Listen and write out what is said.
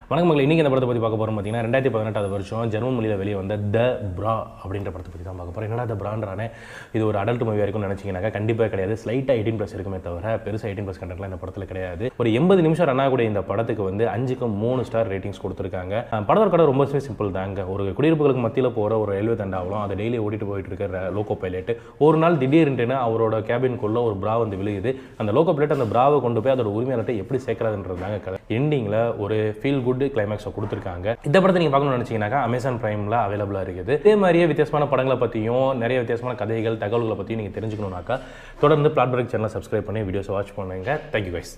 வணக்கம் மக்களை இன்றைக்கி இந்த படத்தை பற்றி பார்க்க போகிறோம் பார்த்தீங்கன்னா ரெண்டாயிரத்தி பதினெட்டாவது வருஷம் ஜெர்மன் மொழியில் வெளியே வந்த த பிரா அப்படின்ற படத்தை பற்றி தான் பார்க்க போகிறோம் என்னடா த பிரான்றானே இது ஒரு அடல்ட் மூவி வரைக்கும் நினச்சிங்கனாக்கா கண்டிப்பாக கிடையாது ஸ்லைட்டாக எயிட்டீன் ப்ளஸ் இருக்குமே தவிர பெருசாக எயிட்டீன் ப்ளஸ் கண்டென்ட்லாம் இந்த படத்தில் கிடையாது ஒரு எண்பது நிமிஷம் ரன் ஆகக்கூடிய இந்த படத்துக்கு வந்து அஞ்சுக்கு மூணு ஸ்டார் ரேட்டிங்ஸ் கொடுத்துருக்காங்க அஹ் படத்தோட கதை ரொம்பவே சிம்பிள் தாங்க ஒரு குடியிருப்புகளுக்கு மத்தியில் போகிற ஒரு ரயில்வே தண்டாவலும் அதை டெய்லி ஓட்டிட்டு போயிட்டு இருக்கிற லோகோ பைலட் ஒரு நாள் திடீர்னு அவரோட கேபின்குள்ளே ஒரு பிரா வந்து விழுகுது அந்த லோகோ பைலட் அந்த பிராவை கொண்டு போய் அதோட உரிமையாளர்கிட்ட எப்படி சேர்க்கறதுன்றதாங்க கதை எண்டிங்கில் ஒரு ஃபீல் குட் கிளைமேக்ஸை கொடுத்துருக்காங்க இந்த படத்தை நீங்கள் பார்க்கணும்னு நினச்சிங்கனாக்கா அமேசான் ப்ரைமில் அவைலபிளாக இருக்குது இதே மாதிரியே வித்தியாசமான படங்களை பற்றியும் நிறைய வித்தியாசமான கதைகள் தகவல்களை பற்றியும் நீங்கள் தெரிஞ்சுக்கணும்னாக்கா தொடர்ந்து பிளாட் பிரேக் சேனலை சப்ஸ்கிரைப் பண்ணி வீடியோஸை வாட்ச் பண்ணுங்க தேங்க்யூ கைஸ்